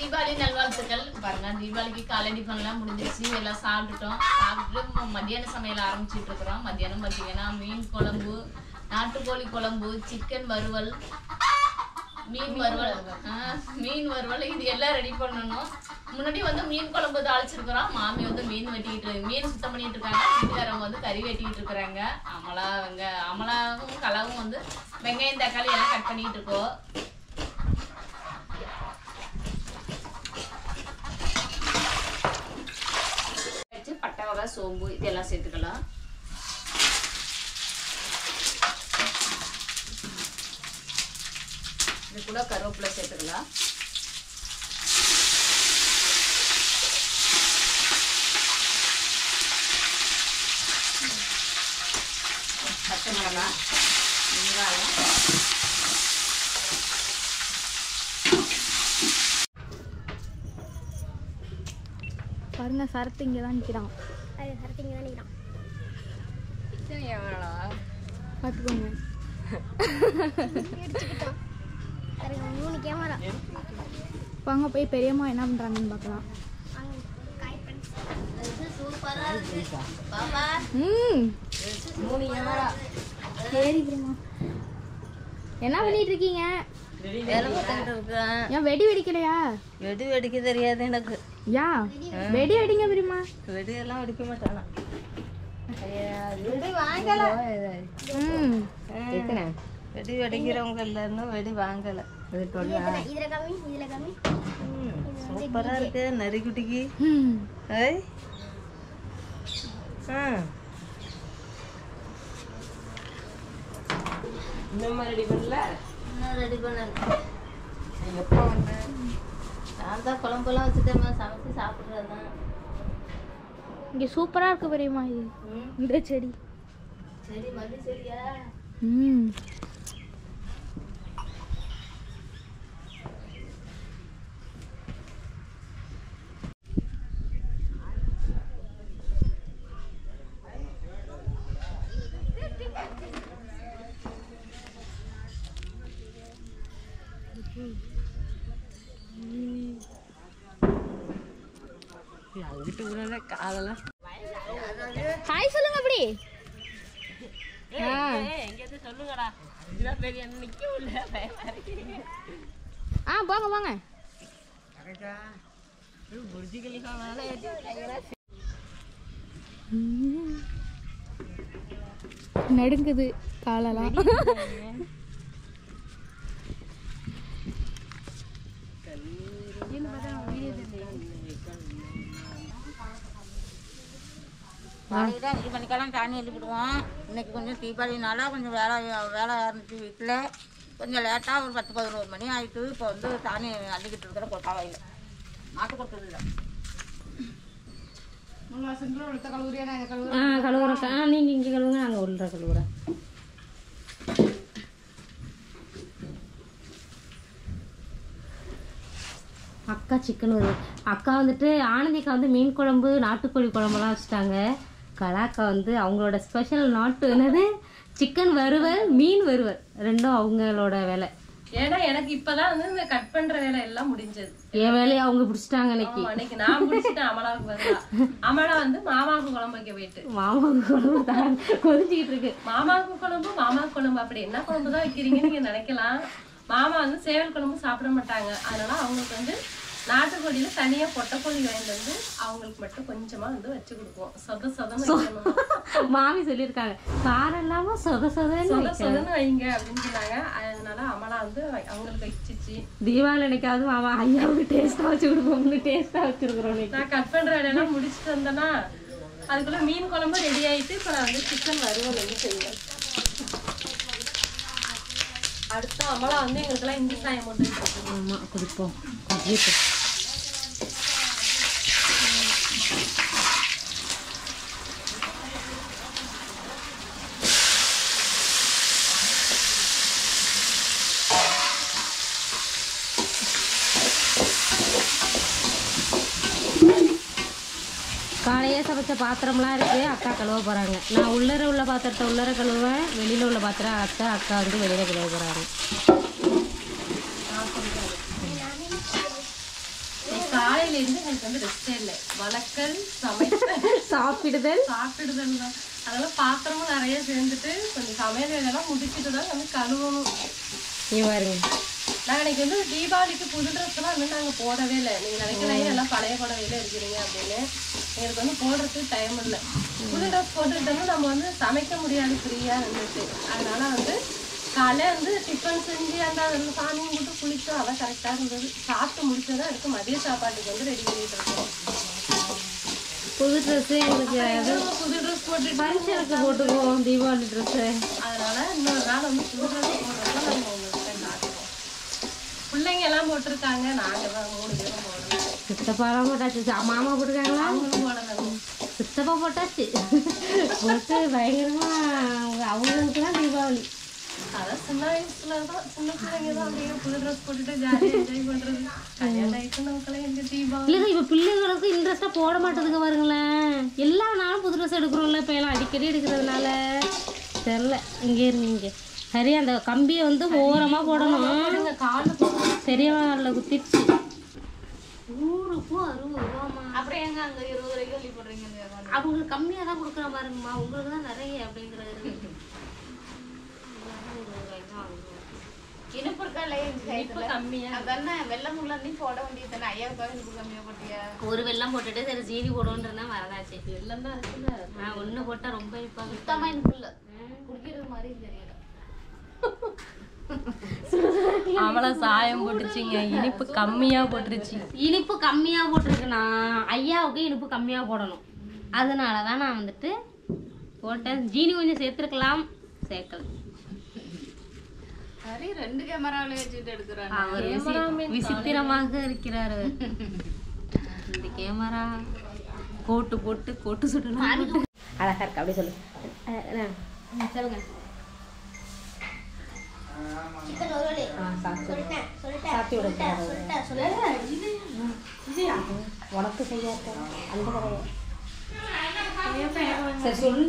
தீபாவளி நல்வாழ்த்துக்கள் பாருங்க தீபாவளிக்கு காலை டிஃபன்லாம் முடிஞ்சிருச்சு எல்லாம் சாப்பிட்டுட்டோம் சாப்பிட்டுட்டு ம- மத்தியான சமையல் ஆரம்பிச்சிட்டு இருக்கிறோம் மத்தியானம் பார்த்தீங்கன்னா மீன் குழம்பு நாட்டுக்கோழி குழம்பு சிக்கன் வறுவல் மீன் வறுவல் ஆ, மீன் வறுவல் இது எல்லாம் ரெடி பண்ணணும் முன்னாடி வந்து மீன் குழம்பு தாளிச்சிருக்கிறோம் மாமி வந்து மீன் வெட்டிக்கிட்டு மீன் சுத்தம் பண்ணிட்டு இருக்காங்க வீட்டுக்காரவங்க வந்து கறி வெட்டிக்கிட்டு இருக்கிறாங்க அமலா வெங்க அமலாவும் கலாவும் வந்து வெங்காயம் தக்காளி எல்லாம் கட் பண்ணிட்டு இருக்கோம் வச்சு பட்டை வகை சோம்பு இதெல்லாம் சேர்த்துக்கலாம் இது கூட கருவேப்பிலை சேர்த்துக்கலாம் பச்சை மிளகாய் வெங்காயம் பாருங்க சரத்து இங்கே தான் நிற்கிறான் அது கரெக்ட் இங்கே தான் நிற்கிறான் பார்த்துக்கோங்க இடிச்சுக்கிட்டான் பாருங்க மூணு கேமரா வாங்க போய் பெரியம்மா என்ன பண்ணுறாங்கன்னு பார்க்கலாம் வாங்க காய் ஃப்ரெண்ட்ஸ் சூப்பரா இருக்கு பாப்பா ம் மூணு கேமரா சரி பெரியம்மா என்ன பண்ணிட்டு இருக்கீங்க வேலை பார்த்துக்கிட்டு இருக்கேன் ஏன் வெடி வெடிக்கலையா வெடி வெடிக்க தெரியாது எனக்கு யா வெடி வெடிங்க பெரியம்மா வெடியெல்லாம் வெடிக்க மாட்டானா ம் வெடி வெடிக்கிறவங்க இல்லைன்னு வெடி வாங்கல இதில் கம்மி இதில் கம்மி சூப்பரா இருக்கு நரிக்குட்டிக்கு ம் ஏய் ஆ இன்னும் ரெடி பண்ணல இன்னும் ரெடி பண்ணல எப்போ வந்தேன் நான் தான் குழம்பெல்லாம் வச்சுட்டேம்மா சமைச்சு சாப்பிட்றது தான் இங்கே சூப்பராக இருக்கு பெரியம்மா இது இந்த செடி சரி மல்லி சரியா ம் அங்கிட்டு கூட காலெல்லாம் ஹாய் சொல்லுங்க அப்படி ஆ எங்கேயாவது சொல்லுங்கடா இதுதான் பெரிய நிற்க முடியல ஆ போங்க போங்க புரிஜி கலிஃபானால நடுங்குது காலெல்லாம் நாளைக்கு தான் அஞ்சு மணிக்கெல்லாம் சாணி எழுப்பிடுவோம் இன்னைக்கு கொஞ்சம் தீபாவளினால கொஞ்சம் வேலை வேலை இருந்துச்சு வீட்டில் கொஞ்சம் லேட்டாக ஒரு பத்து பதினோரு மணி ஆயிட்டு இப்போ வந்து சாணி அள்ளிக்கிட்டு இருக்கிற கொட்டாவையில் மாட்டு கொட்டது இல்லை ஆ கழுவுறக்கா ஆ நீங்கள் இங்கே கழுவுங்க நாங்கள் உள்ள கழுவுறோம் அக்கா சிக்கன் வருது அக்கா வந்துட்டு ஆனந்தி அக்கா வந்து மீன் குழம்பு நாட்டுக்கோழி குழம்புலாம் வச்சுட்டாங்க கலாக்கா வந்து அவங்களோட ஸ்பெஷல் நாட்டு என்னது சிக்கன் வறுவல் மீன் வறுவல் ரெண்டும் அவங்களோட வேலை ஏன்னா எனக்கு இப்பதான் வந்து இந்த கட் பண்ற வேலை எல்லாம் முடிஞ்சது என் வேலையை அவங்க பிடிச்சிட்டாங்க இன்னைக்கு ஆமா, அன்னைக்கு நான் முடிச்சிட்டேன் அமலாவுக்கு பதிலா அமலா வந்து மாமாவுக்கு குழம்பு வைக்க போயிட்டு மாமா குழம்பு தான் கொதிச்சுக்கிட்டு இருக்கு மாமாவுக்கு குழம்பு மாமாவுக்கு குழம்பு அப்படி என்ன குழம்பு தான் வைக்கிறீங்கன்னு நீங்க நினைக்கலாம் மாமா வந்து சேவல் குழம்பு சாப்பிட மாட்டாங்க அதனால அவங்களுக்கு வந்து நாட்டுக்கோழியில தனியா பொட்டக்கோழி வாங்கிட்டு வந்து அவங்களுக்கு மட்டும் கொஞ்சமா வந்து வச்சு கொடுப்போம் சொத சொதன்னு வைக்கணும் மாமி சொல்லியிருக்காங்க காரம் இல்லாம சொத சொதன்னு சொத வைக்கணும். சொதன்னு வைங்க அப்படின்னு சொன்னாங்க அதனால அமலா வந்து அவங்களுக்கு வச்சிச்சு தீபாவளி அன்னைக்காவது மாமா ஐயாவுக்கு டேஸ்டா வச்சு கொடுப்போம்னு டேஸ்டா வச்சிருக்கிறோம் இன்னைக்கு. நான் கட் பண்ற வேலையெல்லாம் முடிச்சுட்டு வந்தேன்னா அதுக்குள்ள மீன் குழம்பு ரெடி ஆயிட்டு இப்போ நான் வந்து சிக்கன் வறுவல் வந்து செய்வேன் அடுத்த அமலா வந்து எங்களுக்கெல்லாம் இஞ்சி சாயம் போட்டு வச்சிருக்கு. ஆமா குடிப்போம் குடிப்போம். காலையே சமைச்ச பாத்திரம்லாம் இருக்கு அக்கா கழுவ போறாங்க நான் உள்ளர உள்ள பாத்திரத்தை உள்ளர கழுவுவேன் வெளியில உள்ள பாத்திரம் அத்தை அக்கா வந்து வெளியில கழுவ போறாங்க தீபாவளியில இருந்து எனக்கு வந்து ரெஸ்டே இல்லை வளர்க்கல் சமைத்தல் சாப்பிடுதல் சாப்பிடுதல் தான் அதனால பாத்திரமும் நிறைய சேர்ந்துட்டு கொஞ்சம் சமையல் வேலையெல்லாம் முடிச்சிட்டு தான் வந்து கழுவணும் நீ பாருங்க நாங்க இன்னைக்கு வந்து தீபாவளிக்கு புது ட்ரெஸ் எல்லாம் இன்னும் நாங்க போடவே இல்லை நீங்க நினைக்கிறீங்க எல்லாம் பழைய புடவையில இருக்கிறீங்க அப்படின்னு எங்களுக்கு வந்து போடுறதுக்கு டைம் இல்லை புது ட்ரெஸ் போட்டுக்கிட்டோம்னா நம்ம வந்து சமைக்க முடியாது ஃப்ரீயா இருந்துச்சு அதனால வந்து காலையில வந்து டிஃபன் செஞ்சு அந்த அதில் சாமி கும்பிட்டு குளிச்சோம் அதான் கரெக்டாக இருந்தது சாப்பிட்டு முடிச்சதான் இருக்கு மதிய சாப்பாட்டுக்கு வந்து ரெடி பண்ணிட்டு இருக்கோம் புது ட்ரெஸ்ஸு எங்களுக்கு இன்னும் புது ட்ரெஸ் போட்டுட்டு ஃபங்க்ஷனுக்கு போட்டுக்குவோம் தீபாவளி ட்ரெஸ்ஸு அதனால இன்னொரு நாள் வந்து புது ட்ரெஸ் போடுறப்ப நம்ம உங்கள்கிட்ட காட்டுவோம் பிள்ளைங்க எல்லாம் போட்டிருக்காங்க நாங்க தான் மூணு பேரும் போடணும் சித்தப்பாலாம் போட்டாச்சு சா- மாமா போட்டிருக்காங்களா அவங்களும் போடணும் சித்தப்பா போட்டாச்சு போட்டு பயங்கரமா அவங்க அவங்களுக்கு தான் தீபாவளி அதான் சின்ன வயசுல தான் சின்ன பிள்ளைங்க தான் அப்படியே புது ட்ரெஸ் போட்டுட்டு ஜாலியாக என்ஜாய் பண்றது கல்யாணம் ஆயிட்டு நமக்கெல்லாம் எங்க தீபாவளி இல்லைங்க இப்போ பிள்ளைங்களுக்கு இன்ட்ரெஸ்டாக போட மாட்டேதுங்க பாருங்களேன் எல்லா நாளும் புது ட்ரெஸ் எடுக்கிறோம்ல இப்போ எல்லாம் அடிக்கடி எடுக்கிறதுனால தெரில இங்கே இருங்க இங்கே சரி அந்த கம்பியை வந்து ஓரமாக போடணும் காலு சரியா இல்லை குத்திடுச்சு நூறுக்கும் அறுபது ரூபாமா அப்புறம் எங்க அங்க இருபது வரைக்கும் சொல்லி போடுறீங்க அவங்களுக்கு கம்மியாக தான் கொடுக்குற பாருங்கம்மா உங்களுக்கு தான் நிறைய அப்படிங்கிறது இனிப்பு இருக்கா இல்லையா இந்த இனிப்பு சைடுல கம்மியா அதானே வெள்ளம் உள்ள நீ போட வேண்டியது தானே ஐயாவுக்காக இனிப்பு கம்மியா போட்டியா ஒரு வெள்ளம் போட்டுட்டு சரி சீனி போடுவோன்றதான் மறந்தாச்சு எல்லாம் தான் இருக்குல்ல நான் ஒன்று போட்டால் ரொம்ப இப்போ சுத்தமா இனிப்பு இல்ல குடிக்கிறது மாதிரி தெரியல அவளை சாயம் போட்டுச்சிங்க இனிப்பு கம்மியா போட்டுருச்சு இனிப்பு கம்மியாக போட்டிருக்குண்ணா ஐயாவுக்கு இனிப்பு கம்மியாக போடணும் அதனால தான் நான் வந்துட்டு போட்டேன் ஜீனி கொஞ்சம் சேர்த்துருக்கலாம் சேர்க்கல சரி ரெண்டு கேமராவில வச்சுட்டு எடுக்கிறாங்க அவர் விசி- விசித்திரமாக இருக்கிறார் அவர். இந்த கேமரா கோட்டு போட்டு கோட்டு சுட்டணும் அழகா இருக்கு அப்படியே சொல்லு அஹ், அஹ், சொல்லுங்க சிக்கன் ஒரு ஆ, சாப்பிட்டு சொல்லிட்டேன் சொல்லிட்டேன் சாப்பிட்டு விட சொல்லிட்டேன் சொல்லிட்டேன் சொல்லிட்டேன் உனக்கு செய்யாத அந்த கதையை சரி சொல்லு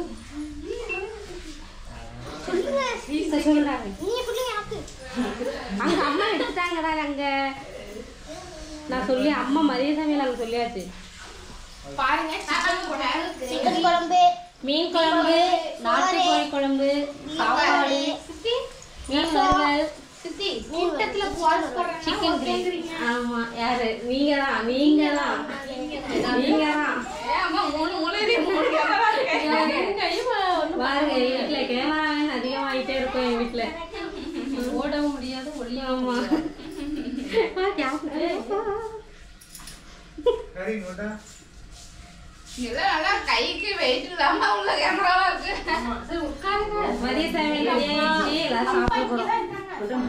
சரி சொல்லுறாங்க நீங்க சொல்லுங்க எனக்கு அங்க அம்மா எடுத்துட்டாங்கடா அங்க நான் சொல்லி அம்மா மதிய சமையல் அங்க சொல்லியாச்சு பாருங்க சிக்கன் கூட சிக்கன் குழம்பு மீன் குழம்பு நாட்டுக்கோழி குழம்பு சாப்பாடு மீன் வறுவல் சித்தி கூட்டத்துல போஸ்ட் போடுறாங்க சிக்கன் கிரேவி ஆமா யாரு நீங்க தான் நீங்க தான் நீங்க தான் அம்மா மூணு மூலையிலே மூணு கேமரா இருக்கு பாருங்க என் வீட்டுல கேமரா அதிகமாயிட்டே இருக்கும் என் வீட்டுல ஓடவும் முடியாது ஒளியவும் ஆமா ஆ, கேமரா. இதெல்லாம் நல்லா கைக்கு வெயிட் இல்லாம உள்ள கேமராவா இருக்கு மதிய சமையல் ரெடி ஆயிடுச்சு எல்லாரும் சாப்பிட போறோம்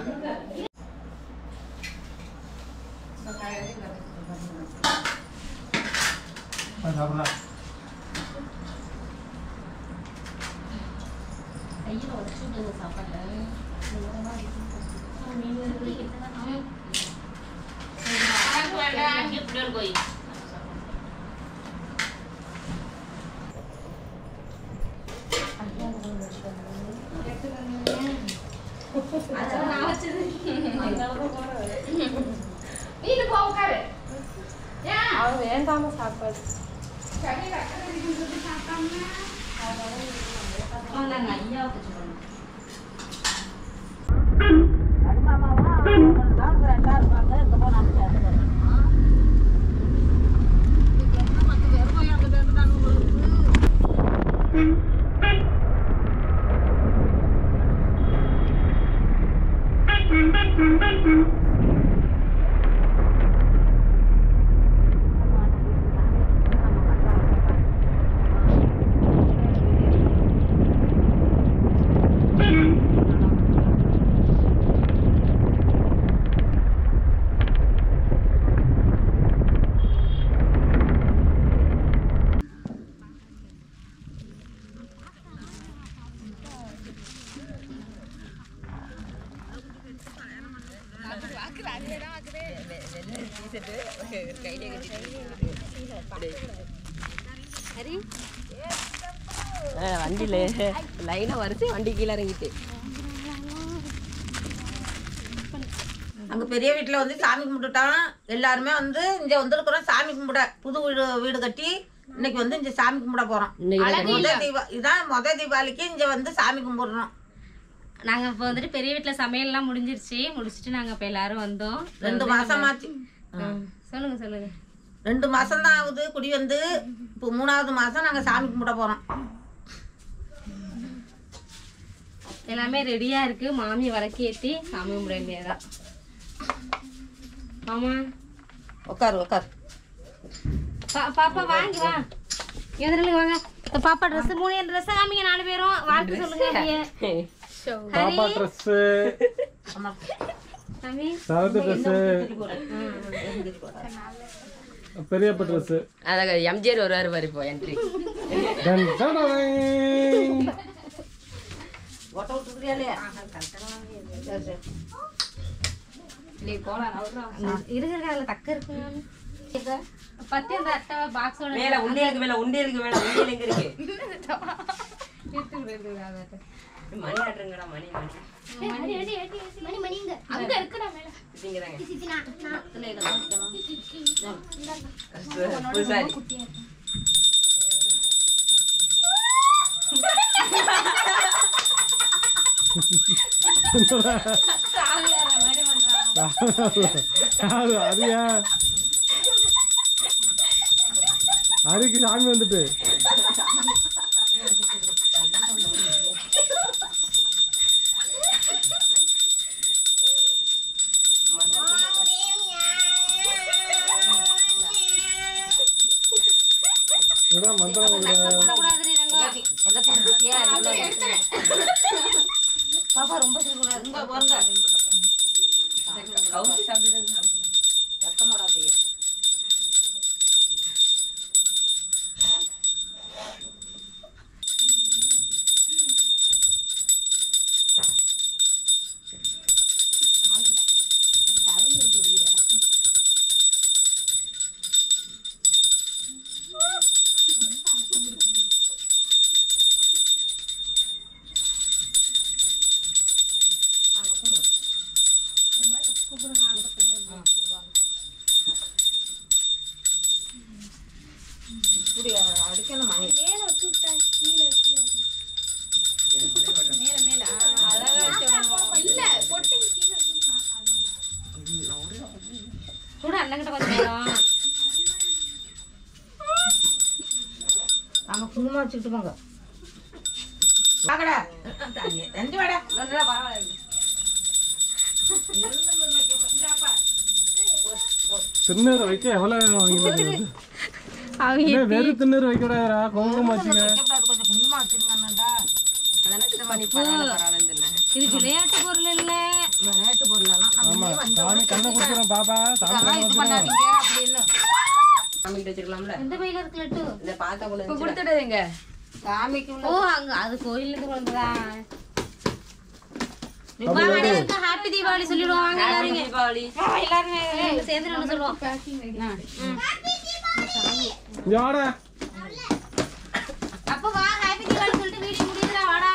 கையில உடச்சு விட்டுங்க சாப்பாட்டை மீன் வறுவல் கிட்ட அங்கே எப்படி கோயில் நீங்க போ உட்காரு அவன் வேண்டாம சாப்பாடு நாங்கள் ஐயாவுக்கு சொல்லணும் வண்டியில லைனா வரிசை வண்டி கீழே இறங்கிட்டு அங்க பெரிய வீட்டுல வந்து சாமி கும்பிட்டுட்டோம் எல்லாருமே வந்து இங்க வந்திருக்கிறோம் சாமி கும்பிட புது வீடு வீடு கட்டி இன்னைக்கு வந்து இங்க சாமி கும்பிட போறோம் முத தீபா இதான் முத தீபாவளிக்கு இங்க வந்து சாமி கும்பிடுறோம் நாங்க இப்போ வந்துட்டு பெரிய வீட்டுல சமையல்லாம் முடிஞ்சிருச்சு முடிச்சிட்டு நாங்க இப்ப எல்லாரும் வந்தோம் ரெண்டு மாசமாச்சு சொல்லுங்க சொல்லுங்க ரெண்டு மாசம் தான் ஆகுது குடி வந்து இப்போ மூணாவது மாசம் நாங்க சாமி கும்பிட போறோம் எல்லாமே ரெடியா இருக்கு மாமி விளக்கு ஏத்தி சாமி கும்பிட வேண்டியதான் ஆமா உட்காரு உட்காரு பா- பாப்பா வாங்கி வா எதிரில் வாங்க இந்த பாப்பா ட்ரெஸ் மூணு ட்ரெஸ் காமிங்க நாலு பேரும் வாழ்த்து சொல்லுங்க அப்படியே. பாப்பா ட்ரெஸ் சாமி சரத்து ட்ரெஸ் பெரியப்ப ட்ரெஸ் அதாக எம்ஜிஆர் வருவாரு பாரு இப்போ என்ட்ரி ஒட்ட விட்டுருக்கிறியா இல்லையா இருக்கிற அதுல தக்க இருக்குங்க பத்தி அந்த அட்டை பாக்ஸோட மேல உண்டியலுக்கு மேல உண்டியலுக்கு மேல உண்டியல் எங்க இருக்கு மணி ஆட்டுறங்கடா மணி மணி மணி மணிங்க அங்க இருக்குடா மேல திங்கிறாங்க சித்தி நான் நான் புதுசாரி அது அரியா அரிக்கு சாமி வந்துட்டு என்னடா மந்திரம் கொடுக்குற? எல்லாத்தையும் இருக்கியா பாப்பா ரொம்ப சிரிக்கணும் இங்க பாருங்க கவுச்சி சாப்பிட்டு சத்தம் போடாதீங்க இப்படி அடிக்கணும் மணி மேல வச்சு விட்டா கீழே கீழே இல்ல பொட்டு கீழே வச்சு கூட அண்ணங்கிட்ட கொஞ்சம் நேரம் நாம குங்குமம் வச்சுக்கிட்டு போங்க வாங்கடா தஞ்சு வாடா திருநீர் வைக்க எவ்வளவு வாங்கினாங்க அவங்க என்ன வெறும் திருநீர் வைக்க கூடாதுடா குங்குமம் வச்சுங்க கொஞ்சம் குங்குமம் வச்சுருங்கண்ணா மணி பரவாயில்ல பரவாயில்லன்னு இது விளையாட்டு பொருள் இல்ல விளையாட்டு பொருளெல்லாம் நம்ம ஆமா சாமி கண்ணை கொடுத்துரும் பாப்பா சாமி கண்ணை இது கொடுத்துரும் பண்ணாதீங்க அப்படின்னு சாமி கிட்ட வச்சிருக்கலாம்ல எந்த பையில இருக்கு லட்டு இந்த பார்த்தா கொண்டு வந்து கொடுத்துடுங்க சாமிக்கு உள்ள ஓ அங்க அது கோயில்ல இருந்து கொண்டுதான் ஹாப்பி தீபாவளி சொல்லிடுவாங்க எல்லாரும் தீபாவளி எல்லாருமே சேர்ந்து நின்னு சொல்லுவோம் இங்க வாடா அப்ப வா ஹாப்பி தீபாவளி சொல்லிட்டு வீடியோ முடியுதுடா வாடா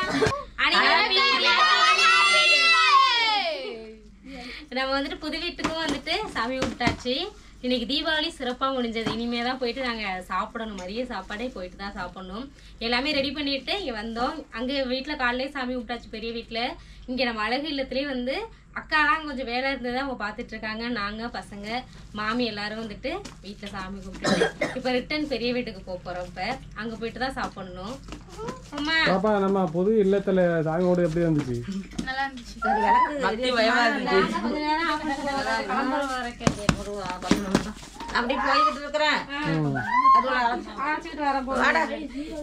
நம்ம வந்துட்டு புது வீட்டுக்கும் வந்துட்டு சாமி விட்டாச்சு இன்னைக்கு தீபாவளி சிறப்பாக முடிஞ்சது இனிமே தான் போயிட்டு நாங்கள் சாப்பிடணும் மதிய சாப்பாடே போயிட்டு தான் சாப்பிடணும் எல்லாமே ரெடி பண்ணிட்டு இங்கே வந்தோம் அங்கே வீட்டில் காலையிலே சாமி விட்டாச்சு பெரிய வீட்டில் இங்கே நம்ம அழகு இல்லத்துலேயே வந்து அக்காலாம் கொஞ்சம் வேலை இருந்தது அவங்க பார்த்துட்டு இருக்காங்க நாங்கள் பசங்க மாமி எல்லாரும் வந்துட்டு வீட்டில் சாமி கும்பிட்டு இப்போ ரிட்டர்ன் பெரிய வீட்டுக்கு போக போகிறோம் இப்போ அங்கே போயிட்டு தான் சாப்பிடணும் அம்மா பாப்பா நம்ம புது இல்லத்துல சாமி கூட எப்படி இருந்துச்சு நல்லா இருந்துச்சு பக்தி பயமா இருந்துச்சு கொஞ்ச நேரம் ஆஃப் கிளம்புற வரைக்கும் அப்படி போய்கிட்டு இருக்கிறேன் ம். அதுல அழைச்சிட்டு வர போகிறோம்